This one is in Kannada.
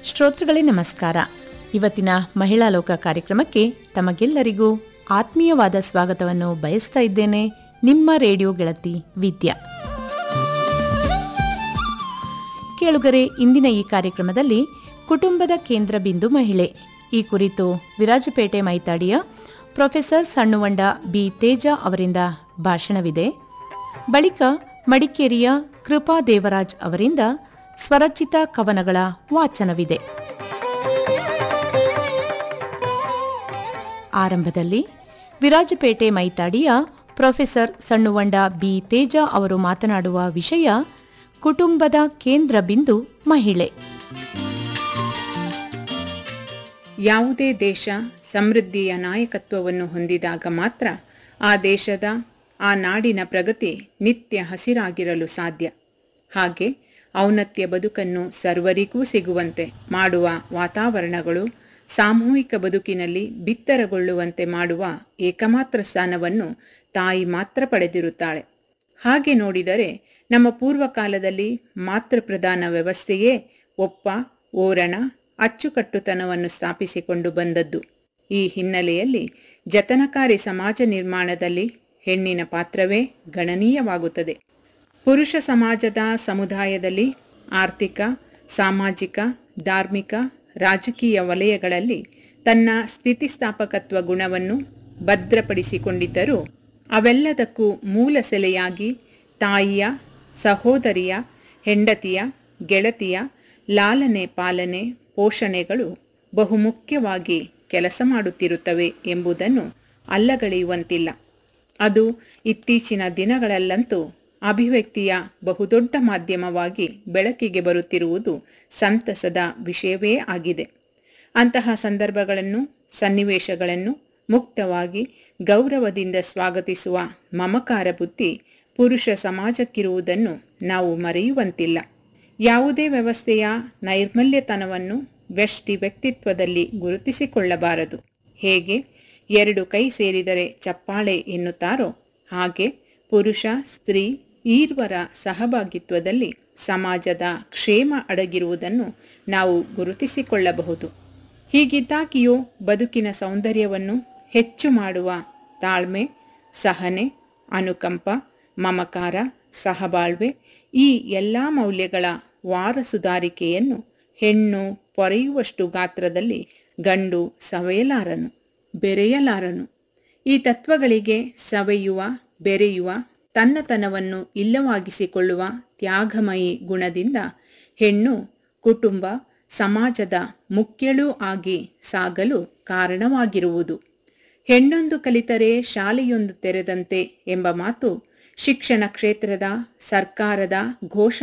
ಶ್ರೋತೃಗಳೇ ನಮಸ್ಕಾರ ಇವತ್ತಿನ ಮಹಿಳಾ ಲೋಕ ಕಾರ್ಯಕ್ರಮಕ್ಕೆ ತಮಗೆಲ್ಲರಿಗೂ ಆತ್ಮೀಯವಾದ ಸ್ವಾಗತವನ್ನು ಬಯಸ್ತಾ ಇದ್ದೇನೆ ನಿಮ್ಮ ರೇಡಿಯೋ ಗೆಳತಿ ವಿದ್ಯಾ ಕೇಳುಗರೆ ಇಂದಿನ ಈ ಕಾರ್ಯಕ್ರಮದಲ್ಲಿ ಕುಟುಂಬದ ಕೇಂದ್ರ ಬಿಂದು ಮಹಿಳೆ ಈ ಕುರಿತು ವಿರಾಜಪೇಟೆ ಮೈತಾಡಿಯ ಪ್ರೊಫೆಸರ್ ಸಣ್ಣುವಂಡ ಬಿ ತೇಜ ಅವರಿಂದ ಭಾಷಣವಿದೆ ಬಳಿಕ ಮಡಿಕೇರಿಯ ಕೃಪಾ ದೇವರಾಜ್ ಅವರಿಂದ ಸ್ವರಚಿತ ಕವನಗಳ ವಾಚನವಿದೆ ಆರಂಭದಲ್ಲಿ ವಿರಾಜಪೇಟೆ ಮೈತಾಡಿಯ ಪ್ರೊಫೆಸರ್ ಸಣ್ಣುವಂಡ ಬಿ ತೇಜ ಅವರು ಮಾತನಾಡುವ ವಿಷಯ ಕುಟುಂಬದ ಕೇಂದ್ರ ಬಿಂದು ಮಹಿಳೆ ಯಾವುದೇ ದೇಶ ಸಮೃದ್ಧಿಯ ನಾಯಕತ್ವವನ್ನು ಹೊಂದಿದಾಗ ಮಾತ್ರ ಆ ದೇಶದ ಆ ನಾಡಿನ ಪ್ರಗತಿ ನಿತ್ಯ ಹಸಿರಾಗಿರಲು ಸಾಧ್ಯ ಹಾಗೆ ಔನ್ನತ್ಯ ಬದುಕನ್ನು ಸರ್ವರಿಗೂ ಸಿಗುವಂತೆ ಮಾಡುವ ವಾತಾವರಣಗಳು ಸಾಮೂಹಿಕ ಬದುಕಿನಲ್ಲಿ ಬಿತ್ತರಗೊಳ್ಳುವಂತೆ ಮಾಡುವ ಏಕಮಾತ್ರ ಸ್ಥಾನವನ್ನು ತಾಯಿ ಮಾತ್ರ ಪಡೆದಿರುತ್ತಾಳೆ ಹಾಗೆ ನೋಡಿದರೆ ನಮ್ಮ ಪೂರ್ವಕಾಲದಲ್ಲಿ ಮಾತೃಪ್ರಧಾನ ವ್ಯವಸ್ಥೆಯೇ ಒಪ್ಪ ಓರಣ ಅಚ್ಚುಕಟ್ಟುತನವನ್ನು ಸ್ಥಾಪಿಸಿಕೊಂಡು ಬಂದದ್ದು ಈ ಹಿನ್ನೆಲೆಯಲ್ಲಿ ಜತನಕಾರಿ ಸಮಾಜ ನಿರ್ಮಾಣದಲ್ಲಿ ಹೆಣ್ಣಿನ ಪಾತ್ರವೇ ಗಣನೀಯವಾಗುತ್ತದೆ ಪುರುಷ ಸಮಾಜದ ಸಮುದಾಯದಲ್ಲಿ ಆರ್ಥಿಕ ಸಾಮಾಜಿಕ ಧಾರ್ಮಿಕ ರಾಜಕೀಯ ವಲಯಗಳಲ್ಲಿ ತನ್ನ ಸ್ಥಿತಿಸ್ಥಾಪಕತ್ವ ಗುಣವನ್ನು ಭದ್ರಪಡಿಸಿಕೊಂಡಿದ್ದರೂ ಅವೆಲ್ಲದಕ್ಕೂ ಮೂಲ ಸೆಲೆಯಾಗಿ ತಾಯಿಯ ಸಹೋದರಿಯ ಹೆಂಡತಿಯ ಗೆಳತಿಯ ಲಾಲನೆ ಪಾಲನೆ ಪೋಷಣೆಗಳು ಬಹುಮುಖ್ಯವಾಗಿ ಕೆಲಸ ಮಾಡುತ್ತಿರುತ್ತವೆ ಎಂಬುದನ್ನು ಅಲ್ಲಗಳೆಯುವಂತಿಲ್ಲ ಅದು ಇತ್ತೀಚಿನ ದಿನಗಳಲ್ಲಂತೂ ಅಭಿವ್ಯಕ್ತಿಯ ಬಹುದೊಡ್ಡ ಮಾಧ್ಯಮವಾಗಿ ಬೆಳಕಿಗೆ ಬರುತ್ತಿರುವುದು ಸಂತಸದ ವಿಷಯವೇ ಆಗಿದೆ ಅಂತಹ ಸಂದರ್ಭಗಳನ್ನು ಸನ್ನಿವೇಶಗಳನ್ನು ಮುಕ್ತವಾಗಿ ಗೌರವದಿಂದ ಸ್ವಾಗತಿಸುವ ಮಮಕಾರ ಬುದ್ಧಿ ಪುರುಷ ಸಮಾಜಕ್ಕಿರುವುದನ್ನು ನಾವು ಮರೆಯುವಂತಿಲ್ಲ ಯಾವುದೇ ವ್ಯವಸ್ಥೆಯ ನೈರ್ಮಲ್ಯತನವನ್ನು ವ್ಯಷ್ಟಿ ವ್ಯಕ್ತಿತ್ವದಲ್ಲಿ ಗುರುತಿಸಿಕೊಳ್ಳಬಾರದು ಹೇಗೆ ಎರಡು ಕೈ ಸೇರಿದರೆ ಚಪ್ಪಾಳೆ ಎನ್ನುತ್ತಾರೋ ಹಾಗೆ ಪುರುಷ ಸ್ತ್ರೀ ಈರ್ವರ ಸಹಭಾಗಿತ್ವದಲ್ಲಿ ಸಮಾಜದ ಕ್ಷೇಮ ಅಡಗಿರುವುದನ್ನು ನಾವು ಗುರುತಿಸಿಕೊಳ್ಳಬಹುದು ಹೀಗಿದ್ದಾಗಿಯೂ ಬದುಕಿನ ಸೌಂದರ್ಯವನ್ನು ಹೆಚ್ಚು ಮಾಡುವ ತಾಳ್ಮೆ ಸಹನೆ ಅನುಕಂಪ ಮಮಕಾರ ಸಹಬಾಳ್ವೆ ಈ ಎಲ್ಲ ಮೌಲ್ಯಗಳ ವಾರಸುದಾರಿಕೆಯನ್ನು ಹೆಣ್ಣು ಪೊರೆಯುವಷ್ಟು ಗಾತ್ರದಲ್ಲಿ ಗಂಡು ಸವೆಯಲಾರನು ಬೆರೆಯಲಾರನು ಈ ತತ್ವಗಳಿಗೆ ಸವೆಯುವ ಬೆರೆಯುವ ತನ್ನತನವನ್ನು ಇಲ್ಲವಾಗಿಸಿಕೊಳ್ಳುವ ತ್ಯಾಗಮಯಿ ಗುಣದಿಂದ ಹೆಣ್ಣು ಕುಟುಂಬ ಸಮಾಜದ ಮುಖ್ಯಳೂ ಆಗಿ ಸಾಗಲು ಕಾರಣವಾಗಿರುವುದು ಹೆಣ್ಣೊಂದು ಕಲಿತರೆ ಶಾಲೆಯೊಂದು ತೆರೆದಂತೆ ಎಂಬ ಮಾತು ಶಿಕ್ಷಣ ಕ್ಷೇತ್ರದ ಸರ್ಕಾರದ ಘೋಷಣೆ